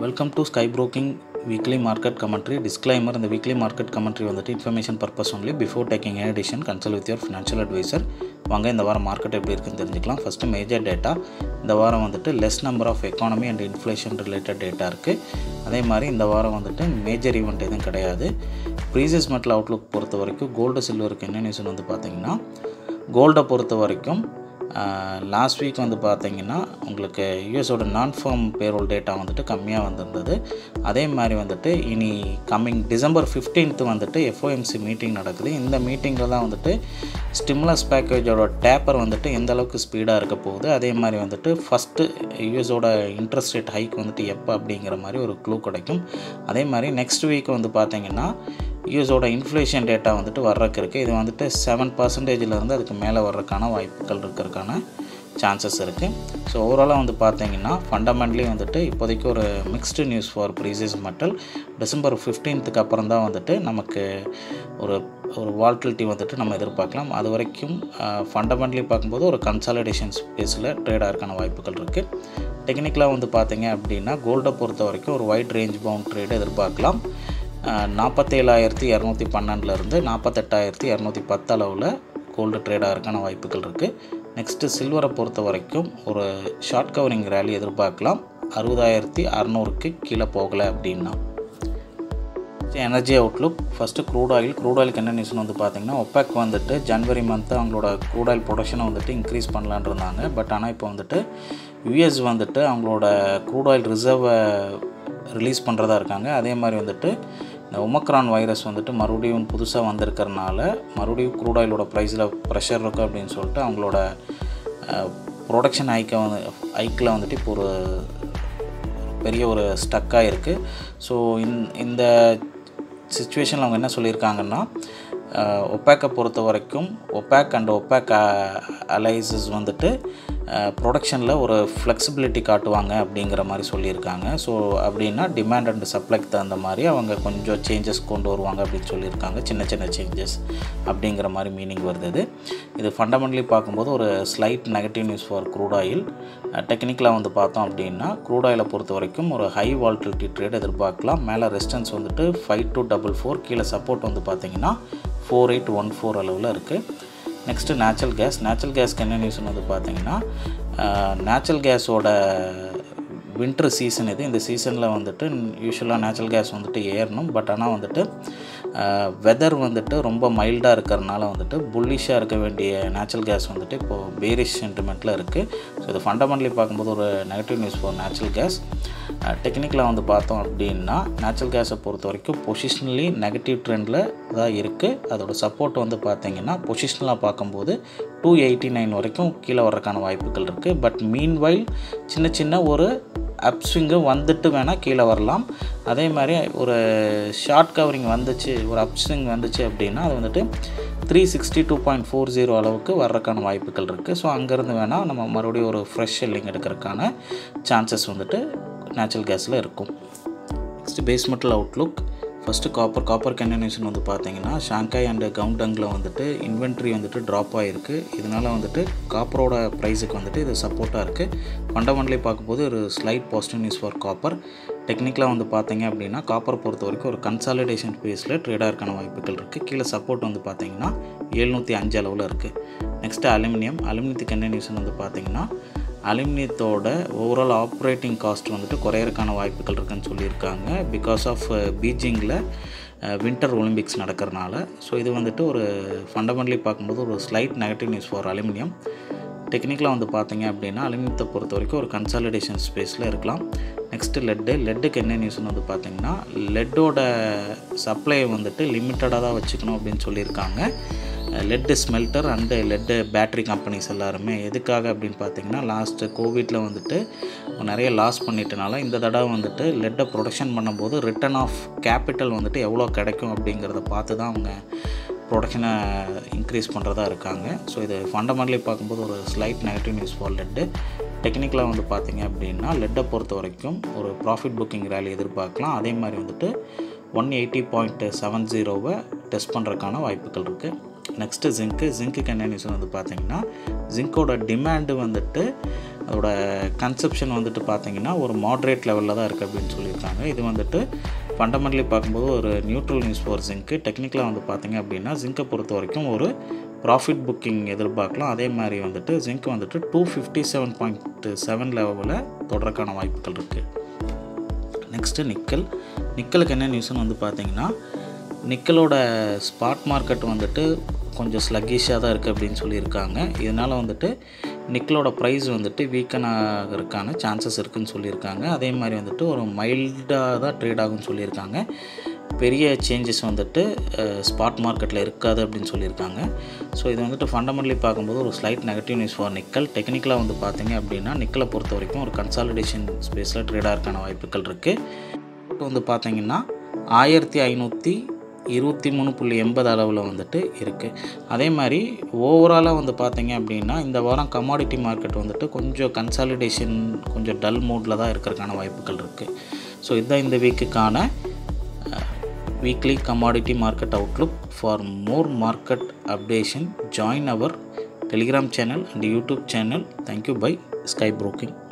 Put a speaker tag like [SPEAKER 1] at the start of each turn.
[SPEAKER 1] welcome to Sky broking weekly market commentary disclaimer இந்த weekly market commentary வந்துட்டு information purpose only before taking any decision consult with your financial advisor வாங்க இந்த வாரம் market எப்படி இருக்குன்னு தெரிஞ்சுக்கலாம் ஃபஸ்ட்டு மேஜர் டேட்டா இந்த வாரம் வந்துட்டு less number of economy and inflation related data இருக்குது அதே மாதிரி இந்த வாரம் வந்துட்டு மேஜர் ஈவெண்ட் எதுவும் கிடையாது ப்ரீசியஸ் மெட்டல் அவுட்லுக் பொறுத்த வரைக்கும் கோல்டு சில்வருக்கு என்ன நியூஸ்னு வந்து பார்த்தீங்கன்னா கோல்டை பொறுத்த வரைக்கும் லாஸ்ட் வீக் வந்து பார்த்தீங்கன்னா உங்களுக்கு யூஎஸோட நான் ஃபார்ம் பேரோல் டேட்டா வந்துட்டு கம்மியாக வந்திருந்தது அதே மாதிரி வந்துட்டு இனி கம்மிங் டிசம்பர் ஃபிஃப்டீன்த்து வந்துட்டு எஃப்ஓஎம்சி மீட்டிங் நடக்குது இந்த மீட்டிங்கில் தான் வந்துட்டு ஸ்டிம்லஸ் பேக்கேஜோட டேப்பர் வந்துட்டு எந்த அளவுக்கு ஸ்பீடாக இருக்க போகுது அதே மாதிரி வந்துட்டு ஃபஸ்ட்டு யூஎஸோட இன்ட்ரெஸ்ட் ரேட் ஹைக் வந்துட்டு எப்போ அப்படிங்கிற மாதிரி ஒரு க்ளூ கிடைக்கும் அதே மாதிரி நெக்ஸ்ட் வீக் வந்து பார்த்தீங்கன்னா யூஎஸோட இன்ஃப்ளேஷன் டேட்டா வந்துட்டு வர்றதுக்கு இருக்குது இது வந்துட்டு செவன் பர்சன்டேஜிலேருந்து அதுக்கு மேலே வர்றதுக்கான வாய்ப்புகள் இருக்கிறதுக்கான சான்சஸ் இருக்குது ஸோ ஓவராலாக வந்து பார்த்தீங்கன்னா ஃபண்டமெண்டலி வந்துட்டு இப்போதைக்கு ஒரு mixed news for precious metal December ஃபிஃப்டீன்த்துக்கு அப்புறம் தான் வந்துட்டு நமக்கு ஒரு ஒரு வால்டிலிட்டி வந்துட்டு நம்ம எதிர்பார்க்கலாம் அது வரைக்கும் ஃபண்டமெண்டலி பார்க்கும்போது ஒரு கன்சாலிடேஷன் ஸ்பேஸில் ட்ரேடாக இருக்கான வாய்ப்புகள் இருக்குது டெக்னிக்கலாக வந்து பார்த்தீங்க அப்படின்னா கோல்டை பொறுத்த வரைக்கும் ஒரு வைட் ரேஞ்ச் பவுண்ட் ட்ரேடு எதிர்பார்க்கலாம் நாற்பத்தேழாயிரத்தி இரநூத்தி பன்னெண்டுலேருந்து நாற்பத்தெட்டாயிரத்தி இரநூத்தி பத்து அளவில் கோல்டு ட்ரேடாக இருக்கான வாய்ப்புகள் இருக்குது நெக்ஸ்ட்டு சில்வரை பொறுத்த வரைக்கும் ஒரு ஷார்ட் கவரிங் ரேலி எதிர்பார்க்கலாம் அறுபதாயிரத்தி அறநூறுக்கு கீழே போகலை அப்படின்னா energy outlook first crude oil crude ஆயிலுக்கு என்ன நியூஸ்னு வந்து பார்த்தீங்கன்னா ஒப்பேக் வந்துட்டு ஜனவரி மந்த்து அவங்களோட க்ரூட் ஆயில் ப்ரொடக்ஷனை வந்துட்டு இன்க்ரீஸ் பண்ணலான் இருந்தாங்க பட் ஆனால் இப்போ வந்துட்டு யூஎஸ் வந்துட்டு அவங்களோட க்ரூட் ஆயில் ரிசர்வை ரிலீஸ் பண்ணுறதா இருக்காங்க அதே மாதிரி வந்துட்டு இந்த ஒமக்ரான் வைரஸ் வந்துட்டு மறுபடியும் புதுசாக வந்திருக்கிறனால மறுபடியும் க்ரூட் ஆயிலோட ப்ரைஸில் ப்ரெஷர் இருக்குது அப்படின்னு சொல்லிட்டு அவங்களோட ப்ரொடக்ஷன் ஹைக்கை வந்து ஹைக்கில் வந்துட்டு இப்போ ஒரு பெரிய ஒரு ஸ்டக்காக இருக்குது ஸோ இந் இந்த சுச்சுவேஷனில் அவங்க என்ன சொல்லியிருக்காங்கன்னா ஒப்பேக்கை பொறுத்த வரைக்கும் ஒப்பேக் அண்ட் ஒப்பேக் அலைசஸ் வந்துட்டு ப்ரொடக்ஷனில் ஒரு ஃப்ளெக்சிபிலிட்டி காட்டுவாங்க அப்படிங்கிற மாதிரி சொல்லியிருக்காங்க ஸோ அப்படின்னா டிமாண்ட் அண்ட் சப்ளைக்கு தகுந்த மாதிரி அவங்க கொஞ்சம் சேஞ்சஸ் கொண்டு வருவாங்க அப்படின்னு சொல்லியிருக்காங்க சின்ன சின்ன சேஞ்சஸ் அப்படிங்கிற மாதிரி மீனிங் வருது இது இது ஃபண்டமெண்டலி பார்க்கும்போது ஒரு slight negative news for crude oil டெக்னிக்கலாக வந்து பார்த்தோம் அப்படின்னா க்ரூட் ஆயிலை பொறுத்த வரைக்கும் ஒரு ஹை வால்டிலிட்டி ட்ரேட் எதிர்பார்க்கலாம் மேலே ரெஸ்டன்ஸ் வந்துட்டு ஃபைவ் டூ டபுள் ஃபோர் கீழே சப்போர்ட் வந்து பார்த்தீங்கன்னா ஃபோர் எயிட் ஒன் ஃபோர் அளவில் இருக்குது நெக்ஸ்ட்டு நேச்சுரல் கேஸ் நேச்சுரல் கேஸ்க்கு என்ன நியூஸ்னு வந்து பார்த்தீங்கன்னா நேச்சுரல் கேஸோட வின்டர் சீசன் இது இந்த சீசனில் வந்துட்டு யூஸ்வலாக நேச்சுரல் கேஸ் வந்துட்டு ஏறணும் பட் ஆனால் வந்துட்டு வெதர் வந்துட்டு ரொம்ப மைல்டாக இருக்கிறனால வந்துட்டு புல்லிஷாக இருக்க வேண்டிய நேச்சுரல் கேஸ் வந்துட்டு இப்போது பேரிஷ் சென்டிமெண்ட்டில் இருக்குது ஸோ இது ஃபண்டமெண்டலி பார்க்கும்போது ஒரு negative news for natural gas டெக்னிக்கலாக வந்து பார்த்தோம் அப்படின்னா நேச்சுரல் கேஸை பொறுத்த வரைக்கும் பொசிஷனலி நெகட்டிவ் ட்ரெண்டில் தான் இருக்குது அதோட சப்போர்ட் வந்து பார்த்தீங்கன்னா பொசிஷனலாக பார்க்கும்போது டூ எயிட்டி நைன் வரைக்கும் கீழே வர்றதுக்கான வாய்ப்புகள் இருக்குது பட் மீன் வைல் சின்ன சின்ன ஒரு அப்ஸ்விங்கு வந்துட்டு வேணால் கீழே வரலாம் அதே மாதிரி ஒரு ஷார்ட் கவரிங் வந்துச்சு ஒரு அப்ஸ்விங் வந்துச்சு அப்படின்னா அது வந்துட்டு three sixty two point four zero அளவுக்கு வர்றதுக்கான வாய்ப்புகள் இருக்குது ஸோ அங்கேருந்து வேணால் நம்ம மறுபடியும் ஒரு ஃப்ரெஷ் செல்லிங் எடுக்கிறதுக்கான சான்சஸ் வந்துட்டு நேச்சுரல் கேஸில் இருக்கும் next base metal outlook first copper copper continuation வந்து பார்த்தீங்கன்னா ஷாங்காய் அண்டு கவுண்டங்கில் வந்துட்டு இன்வென்ட்ரி வந்துட்டு ட்ராப் ஆகிருக்கு இதனால் வந்துட்டு காப்பரோட ப்ரைஸுக்கு வந்துட்டு இது சப்போர்ட்டாக இருக்குது ஃபண்டமெண்டலி பார்க்கும்போது ஒரு slight positive news for copper டெக்னிக்கலாக வந்து பார்த்தீங்க அப்படின்னா காப்பர் பொறுத்த வரைக்கும் ஒரு கன்சாலிடேஷன் ஸ்பேஸில் ட்ரேடாக இருக்கான வாய்ப்புகள் இருக்குது கீழே சப்போர்ட் வந்து பார்த்தீங்கன்னா எழுநூற்றி அஞ்சு அளவில் இருக்குது நெக்ஸ்ட்டு அலுமினியம் அலுமினியத்துக்கு என்ன நியூஸ்னு வந்து பார்த்தீங்கன்னா அலுமினியத்தோட ஓவரால் ஆப்ரேட்டிங் காஸ்ட் வந்துட்டு குறையறதுக்கான வாய்ப்புகள் இருக்குன்னு சொல்லியிருக்காங்க பிகாஸ் ஆஃப் பீஜிங்கில் வின்டர் ஒலிம்பிக்ஸ் நடக்கிறனால ஸோ இது வந்துட்டு ஒரு ஃபண்டமெண்டலி பார்க்கும்போது ஒரு slight negative news for aluminium டெக்னிக்கலாக வந்து பார்த்தீங்க அப்படின்னா அலுமினியத்தை பொறுத்த வரைக்கும் ஒரு கன்சாலிடேஷன் ஸ்பேஸில் இருக்கலாம் நெக்ஸ்ட்டு லெட்டு லெட்டுக்கு என்ன நியூஸ்னு வந்து பார்த்தீங்கன்னா லெட்டோட சப்ளையை வந்துட்டு லிமிட்டடாக தான் வச்சுக்கணும் அப்படின்னு சொல்லியிருக்காங்க lead smelter and lead battery companies எல்லாருமே எதுக்காக அப்படின்னு பார்த்தீங்கன்னா லாஸ்ட்டு கோவிட்டில் வந்துட்டு நிறைய லாஸ் பண்ணிட்டனால இந்த தடவை வந்துட்டு லெட்டை ப்ரொடக்ஷன் பண்ணும்போது ரிட்டர்ன் ஆஃப் கேபிட்டல் வந்துட்டு எவ்வளோ கிடைக்கும் அப்படிங்கிறத பார்த்து தான் அவங்க ப்ரொடக்ஷனை இன்க்ரீஸ் பண்ணுறதா இருக்காங்க ஸோ இது ஃபண்டமெண்டலி பார்க்கும்போது ஒரு slight negative news for lead டெக்னிக்கலாக வந்து பார்த்தீங்க அப்படின்னா லெட்டை பொறுத்த வரைக்கும் ஒரு ப்ராஃபிட் புக்கிங் ரேலி எதிர்பார்க்கலாம் அதே மாதிரி வந்துட்டு ஒன் எயிட்டி பாயிண்ட் செவன் ஜீரோவை டெஸ்ட் பண்ணுறதுக்கான வாய்ப்புகள் இருக்குது நெக்ஸ்ட்டு ஜிங்க்கு ஜிங்க்குக்கு என்ன நியூஸ் வந்து பார்த்தீங்கன்னா ஜிங்க்கோட டிமாண்டு வந்துட்டு அதோட கன்சப்ஷன் வந்துட்டு பார்த்தீங்கன்னா ஒரு மாட்ரேட் லெவலில் தான் இருக்குது அப்படின்னு சொல்லியிருக்காங்க இது வந்துட்டு ஃபண்டமெண்டலி பார்க்கும்போது ஒரு நியூட்ரல் நியூஸ் ஃபார் ஜிங்க்கு டெக்னிக்கலாக வந்து பார்த்தீங்க அப்படின்னா ஜிங்கை பொறுத்த வரைக்கும் ஒரு ப்ராஃபிட் புக்கிங் எதிர்பார்க்கலாம் அதே மாதிரி வந்துட்டு ஜிங்க் வந்துட்டு two fifty seven point seven லெவலில் தொடர்க்கான வாய்ப்புகள் இருக்குது நெக்ஸ்ட்டு நிக்கல் நிக்கலுக்கு என்ன நியூஸ்னு வந்து பார்த்தீங்கன்னா நிக்கலோட ஸ்பாட் மார்க்கெட் வந்துட்டு கொஞ்சம் ஸ்லக்கிஷாக தான் இருக்குது அப்படின்னு சொல்லியிருக்காங்க இதனால் வந்துட்டு நிக்கலோட ப்ரைஸ் வந்துட்டு வீக்கன் ஆகிறதுக்கான சான்சஸ் இருக்குதுன்னு சொல்லியிருக்காங்க அதே மாதிரி வந்துட்டு ஒரு மைல்டாக தான் ட்ரேட் ஆகும்னு சொல்லியிருக்காங்க பெரிய சேஞ்சஸ் வந்துட்டு ஸ்பாட் மார்க்கெட்டில் இருக்காது அப்படின்னு சொல்லியிருக்காங்க ஸோ இது வந்துட்டு ஃபண்டமெண்டலி பார்க்கும்போது ஒரு slight negative news for nickel டெக்னிக்கலாக வந்து பார்த்தீங்க அப்படின்னா நிக்கலை பொறுத்த வரைக்கும் ஒரு கன்சாலிடேஷன் ஸ்பேஸில் ட்ரேடாக இருக்கான வாய்ப்புகள் இருக்குது வந்து பார்த்தீங்கன்னா ஆயிரத்தி ஐநூற்றி இருபத்தி மூணு புள்ளி எண்பது அளவில் வந்துட்டு இருக்குது அதே மாதிரி ஓவராலாக வந்து பார்த்தீங்க அப்படின்னா இந்த வாரம் கமாடிட்டி மார்க்கெட் வந்துட்டு கொஞ்சம் கன்சாலிடேஷன் கொஞ்சம் டல் மூடில் தான் இருக்கிறதுக்கான வாய்ப்புகள் இருக்குது ஸோ இதுதான் இந்த வீக்குக்கான weekly commodity market outlook for more market updation join our Telegram channel and YouTube channel thank you bye Sky broking